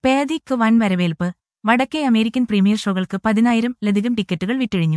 പേദിക്ക് വൻ വരവേൽപ്പ് വടക്കേ അമേരിക്കൻ പ്രീമിയർ ഷോകൾക്ക് പതിനായിരം ലധികം ടിക്കറ്റുകൾ വിറ്റഴിഞ്ഞു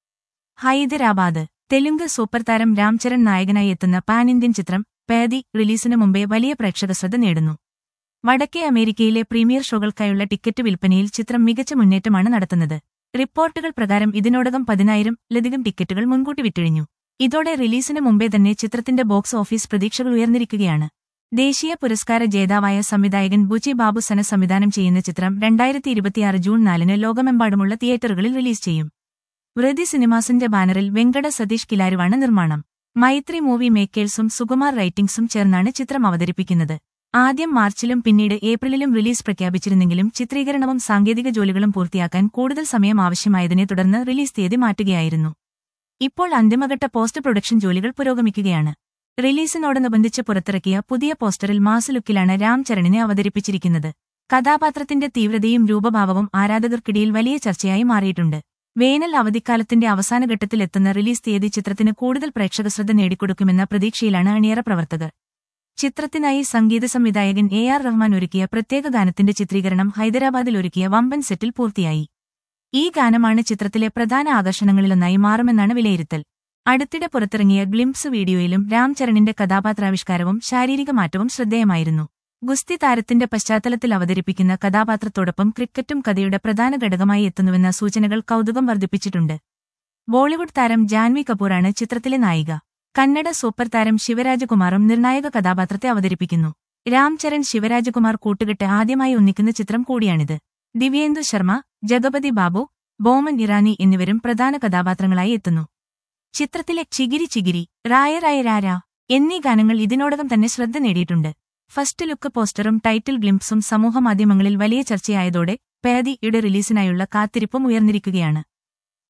ഹൈദരാബാദ് തെലുങ്ക് സൂപ്പർ താരം രാംചരൺ നായകനായി എത്തുന്ന പാൻ ഇന്ത്യൻ ചിത്രം പേദി റിലീസിനു മുമ്പേ വലിയ പ്രേക്ഷക ശ്രദ്ധ നേടുന്നു വടക്കേ അമേരിക്കയിലെ പ്രീമിയർ ഷോകൾക്കായുള്ള ടിക്കറ്റ് വിൽപ്പനയിൽ ചിത്രം മികച്ച മുന്നേറ്റമാണ് നടത്തുന്നത് റിപ്പോർട്ടുകൾ പ്രകാരം ഇതിനോടകം പതിനായിരം ലധികം ടിക്കറ്റുകൾ മുൻകൂട്ടി വിറ്റഴിഞ്ഞു ഇതോടെ റിലീസിന് മുമ്പേ തന്നെ ചിത്രത്തിന്റെ ബോക്സ് ഓഫീസ് പ്രതീക്ഷകൾ ഉയർന്നിരിക്കുകയാണ് ദേശീയ പുരസ്കാര ജേതാവായ സംവിധായകൻ ബുചി ബാബു സന സംവിധാനം ചെയ്യുന്ന ചിത്രം രണ്ടായിരത്തി ഇരുപത്തിയാറ് ജൂൺ നാലിന് ലോകമെമ്പാടുമുള്ള തിയേറ്ററുകളിൽ റിലീസ് ചെയ്യും വൃതി സിനിമാസിന്റെ ബാനറിൽ വെങ്കട സതീഷ് കിലാരുവാണ് നിർമ്മാണം മൈത്രി മൂവി മേക്കേഴ്സും സുകുമാർ റൈറ്റിംഗ്സും ചേർന്നാണ് ചിത്രം അവതരിപ്പിക്കുന്നത് ആദ്യം മാർച്ചിലും പിന്നീട് ഏപ്രിലിലും റിലീസ് പ്രഖ്യാപിച്ചിരുന്നെങ്കിലും ചിത്രീകരണവും സാങ്കേതിക ജോലികളും പൂർത്തിയാക്കാൻ കൂടുതൽ സമയം ആവശ്യമായതിനെ തുടർന്ന് റിലീസ് തീയതി മാറ്റുകയായിരുന്നു ഇപ്പോൾ അന്തിമഘട്ട പോസ്റ്റ് പ്രൊഡക്ഷൻ ജോലികൾ പുരോഗമിക്കുകയാണ് റിലീസിനോടനുബന്ധിച്ച് പുറത്തിറക്കിയ പുതിയ പോസ്റ്ററിൽ മാസ് ലുക്കിലാണ് രാം ചരണിനെ അവതരിപ്പിച്ചിരിക്കുന്നത് കഥാപാത്രത്തിന്റെ തീവ്രതയും രൂപഭാവവും ആരാധകർക്കിടയിൽ വലിയ ചർച്ചയായി മാറിയിട്ടുണ്ട് വേനൽ അവധിക്കാലത്തിന്റെ അവസാന ഘട്ടത്തിൽ എത്തുന്ന റിലീസ് തീയതി ചിത്രത്തിന് കൂടുതൽ പ്രേക്ഷക ശ്രദ്ധ നേടിക്കൊടുക്കുമെന്ന പ്രതീക്ഷയിലാണ് അണിയറ പ്രവർത്തകർ ചിത്രത്തിനായി സംഗീത സംവിധായകൻ എ ആർ റഹ്മാൻ ഒരുക്കിയ പ്രത്യേക ഗാനത്തിന്റെ ചിത്രീകരണം ഹൈദരാബാദിൽ ഒരുക്കിയ വമ്പൻ സെറ്റിൽ പൂർത്തിയായി ഈ ഗാനമാണ് ചിത്രത്തിലെ പ്രധാന ആകർഷണങ്ങളിലൊന്നായി മാറുമെന്നാണ് വിലയിരുത്തൽ അടുത്തിടെ പുറത്തിറങ്ങിയ ഗ്ലിംപ്സ് വീഡിയോയിലും രാംചരണിന്റെ കഥാപാത്രാവിഷ്കാരവും ശാരീരിക മാറ്റവും ശ്രദ്ധേയമായിരുന്നു ഗുസ്തി താരത്തിന്റെ പശ്ചാത്തലത്തിൽ അവതരിപ്പിക്കുന്ന കഥാപാത്രത്തോടൊപ്പം ക്രിക്കറ്റും കഥയുടെ പ്രധാന ഘടകമായി എത്തുന്നുവെന്ന സൂചനകൾ കൗതുകം വർദ്ധിപ്പിച്ചിട്ടുണ്ട് ബോളിവുഡ് താരം ജാൻവി കപൂറാണ് ചിത്രത്തിലെ നായിക കന്നഡ സൂപ്പർ താരം ശിവരാജകുമാറും നിർണായക കഥാപാത്രത്തെ അവതരിപ്പിക്കുന്നു രാംചരൺ ശിവരാജകുമാർ കൂട്ടുകെട്ട് ആദ്യമായി ഒന്നിക്കുന്ന ചിത്രം കൂടിയാണിത് ദിവ്യേന്ദു ശർമ്മ ജഗപതി ബാബു ബോമൻ ഇറാനി എന്നിവരും പ്രധാന കഥാപാത്രങ്ങളായി എത്തുന്നു ചിത്രത്തിലെ ചിഗിരി ചിഗിരി റായ റായ രാര എന്നീ ഗാനങ്ങൾ ഇതിനോടകം തന്നെ ശ്രദ്ധ നേടിയിട്ടുണ്ട് ഫസ്റ്റ് ലുക്ക് പോസ്റ്ററും ടൈറ്റിൽ ഗ്ലിംപ്സും സമൂഹമാധ്യമങ്ങളിൽ വലിയ ചർച്ചയായതോടെ പേദിയുടെ റിലീസിനായുള്ള കാത്തിരിപ്പും ഉയർന്നിരിക്കുകയാണ്